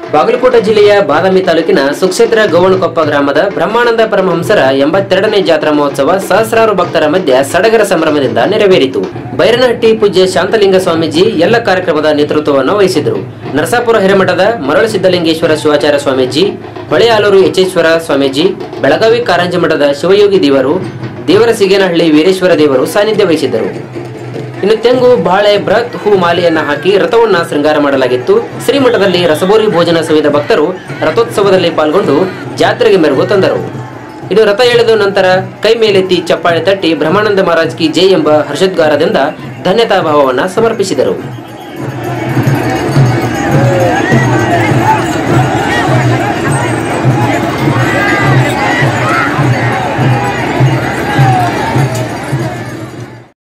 ಬಾಗಲಕೋಟೆ ಜಿಲ್ಲೆಯ ಬಾದಾಮಿ ತಾಲೂಕಿನ ಸುಕ್ಷೇತ್ರ ಗೋವಣಕೊಪ್ಪ ಗ್ರಾಮದ ಬ್ರಹ್ಮಾನಂದ ಪರಮಹಂಸರ ಎಂಬತ್ತೆರಡನೇ ಜಾತ್ರಾ ಮಹೋತ್ಸವ ಸಹಸ್ರಾರು ಭಕ್ತರ ಮಧ್ಯೆ ಸಡಗರ ಸಂಭ್ರಮದಿಂದ ನೆರವೇರಿತು ಬೈರನಹಟ್ಟಿ ಪೂಜ್ಯ ಶಾಂತಲಿಂಗ ಸ್ವಾಮೀಜಿ ಎಲ್ಲ ಕಾರ್ಯಕ್ರಮದ ನೇತೃತ್ವವನ್ನು ವಹಿಸಿದರು ನರಸಾಪುರ ಹಿರೇಮಠದ ಮರಳು ಸಿದ್ದಲಿಂಗೇಶ್ವರ ಶಿವಾಚಾರ್ಯ ಸ್ವಾಮೀಜಿ ಹೊಳೆಯಾಲೂರು ಯಚೇಶ್ವರ ಸ್ವಾಮೀಜಿ ಬೆಳಗಾವಿ ಕಾರಂಜಿ ಮಠದ ಶಿವಯೋಗಿ ದೇವರು ದೇವರ ಸಿಗೇನಹಳ್ಳಿ ವೀರೇಶ್ವರ ದೇವರು ಸಾನ್ನಿಧ್ಯ ವಹಿಸಿದ್ದರು ಇನ್ನು ತೆಂಗು ಬಾಳೆ ಬೃಹತ್ ಹೂ ಮಾಲೆಯನ್ನ ಹಾಕಿ ರಥವನ್ನ ಶೃಂಗಾರ ಮಾಡಲಾಗಿತ್ತು ಶ್ರೀಮಠದಲ್ಲಿ ರಸಬೋರಿ ಭೋಜನ ಸವಿದ ಭಕ್ತರು ರಥೋತ್ಸವದಲ್ಲಿ ಪಾಲ್ಗೊಂಡು ಜಾತ್ರೆಗೆ ಮೆರುಗು ತಂದರು ಇನ್ನು ರಥ ಎಳೆದ ನಂತರ ಕೈ ಮೇಲೆತ್ತಿ ಚಪ್ಪಾಳೆ ತಟ್ಟಿ ಬ್ರಹ್ಮಾನಂದ ಮಹಾರಾಜ್ ಕಿ ಜೈ ಎಂಬ ಹರ್ಷದ್ಗಾರದಿಂದ ಧನ್ಯತಾ ಭಾವವನ್ನ ಸಮರ್ಪಿಸಿದರು